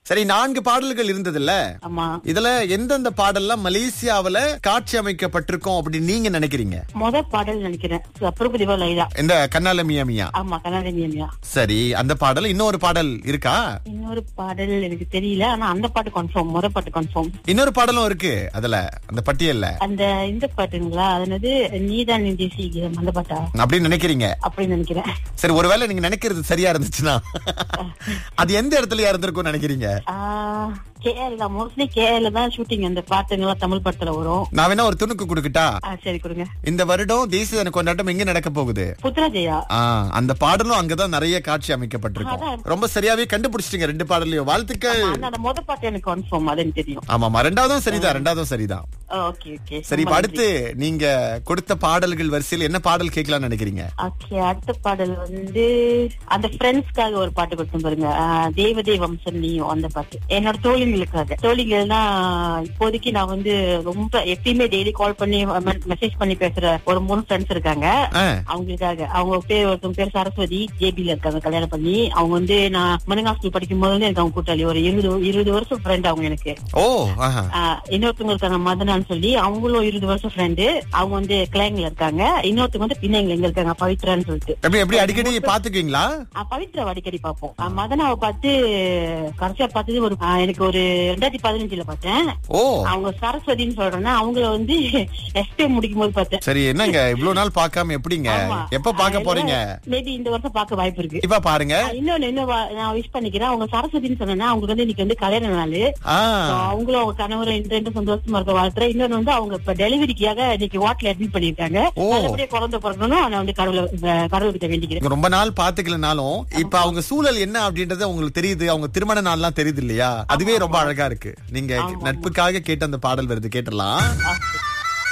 சரி நான்கு பாடல்கள் இருந்ததுல்ல ஆமா இதுல எந்தெந்த பாடல்லாம் மலேசியாவுல காட்சி அமைக்கப்பட்டிருக்கோம் அப்படின்னு நீங்க நினைக்கிறீங்க முத பாடல் நினைக்கிறேன் பிரபுதிவா லைலா இந்த கண்ணால மியா மியா ஆமா கனடமியா சரி அந்த பாடல் இன்னொரு பாடல் இருக்கா இன்னொரு பாடல் எனக்கு தெரியல ஆனா அந்த பாட்டு கன்ஃபார்ம் முத பாட்டு கன்ஃபார்ம் இன்னொரு பாடலும் இருக்கு அதுல அந்த பட்டியல்ல அந்த இந்த பாட்டுங்களா அது என்னது நீதான் நிதி சீக்கிரம் அந்த பாட்டா அப்படின்னு நினைக்கிறீங்க அப்படின்னு நினைக்கிறேன் சரி ஒருவேளை நீங்க நினைக்கிறது சரியா இருந்துச்சுன்னா அது எந்த இடத்துலயா இருந்திருக்கும் நினைக்கிறீங்க கேஎல் தான் மோஸ்ட்லி கேஎல் தான் ஷூட்டிங் அந்த பாட்டுங்கெல்லாம் தமிழ் படத்துல வரும் நான் வேணா ஒரு துணுக்கு கொடுக்கட்டா ஆ, சரி கொடுங்க இந்த வருடம் தேசிய தின கொண்டாட்டம் எங்க நடக்க போகுது புத்ராஜயா ஆ, அந்த பாடலும் அங்கதான் நிறைய காட்சி அமைக்கப்பட்டிருக்கும் ரொம்ப சரியாவே கண்டுபிடிச்சிட்டீங்க ரெண்டு பாடலையும் வாழ்த்துக்கள் ஆனா அந்த முத பாட்டு எனக்கு கன்ஃபார்ம் அது எனக்கு தெரியும் ஆமாமா ரெண்டாவதும் சரிதான் ரெண்டாவதும் சரிதான் ஓகே ஓகே சரி இப்ப அடுத்து நீங்க கொடுத்த பாடல்கள் வரிசையில் என்ன பாடல் கேட்கலாம்னு நினைக்கிறீங்க ஓகே அடுத்த பாடல் வந்து அந்த ஃப்ரெண்ட்ஸ்க்காக ஒரு பாட்டு கொடுத்தோம் பாருங்க ஆ, தேவதே வம்சம் நீயும் அந்த பாட்டு என்னோட தோழிங்களுக்காக தோழிகள்னா இப்போதைக்கு நான் வந்து ரொம்ப எப்பயுமே டெய்லி கால் பண்ணி மெசேஜ் பண்ணி பேசுற ஒரு மூணு ஃப்ரெண்ட்ஸ் இருக்காங்க ஆ, அவங்களுக்காக அவங்க பேர் ஒருத்தவங்க பேர் சரஸ்வதி ஜேபில இருக்காங்க கல்யாணம் பண்ணி அவங்க வந்து நான் மனுங்கா ஸ்கூல் படிக்கும் போது எனக்கு அவங்க கூட்டாளி ஒரு இருபது இருபது வருஷம் ஃப்ரெண்ட் அவங்க எனக்கு ஓ ஆஹா. ஆஹ் இன்னொருத்தவங்க இருக்காங்க மதனான்னு சொல்லி அவங்களும் இருபது வருஷம் ஃப்ரெண்டு அவங்க வந்து கிளைங்ல இருக்காங்க இன்னொருத்தவங்க வந்து பின்னைங்கள எங்க இருக்காங்க பவித்ரான்னு சொல்லிட்டு எப்படி எப்படி அடிக்கடி பாத்துக்குவீங்களா ஆஹ் பவித்ரா அடிக்கடி பார்ப்போம் ஆஹ் மதனாவை பார்த்து கடைசியா பார்த்தது ஒரு ஆஹ் எனக்கு ஒரு ரெண்டாயிரத்தி பதினஞ்சுல பார்த்தேன் ஓ அவங்க சரஸ்வதின்னு சொல்றேன்னா அவங்கள வந்து எஸ்டே முடிக்கும் போது பார்த்தேன் சரி என்னங்க இவ்வளவு நாள் பார்க்காம எப்படிங்க எப்ப பார்க்க போறீங்க மேபி இந்த வருஷம் பார்க்க வாய்ப்பு இருக்கு இப்ப பாருங்க ஆஹ் இன்னொன்னு இன்னும் வா- நான் விஷ் பண்ணிக்கிறேன் அவங்க சரஸ்வதின்னு சொன்னேன்னா அவங்களுக்கு வந்து இன்னைக்கு வந்து கல்யாண நாள் ஆ So, அவங்களும் அவங்க கணவரும் இந்த ரெண்டு சந்தோஷமா இருக்க வாழ்த்துறேன் இன்னொன்னு வந்து அவங்க இப்ப டெலிவரிக்காக இன்னைக்கு வாட்ல அட்மிட் பண்ணிருக்காங்க ஓ. நல்லபடியா குழந்தை பிறக்கணும் நான் வந்து கடவுளை கடவுள் கிட்ட வேண்டிக்கிறேன் நீங்க ரொம்ப நாள் பாத்துக்கலனாலும் இப்ப அவங்க சூழல் என்ன அப்படின்றது உங்களுக்கு தெரியுது அவங்க திருமண நாள்லாம் தெரியுது இல்லையா அதுவே ரொம்ப அழகா இருக்கு நீங்க நட்புக்காக கேட்ட அந்த பாடல் வருது கேட்டலாம் ஆ, சரி.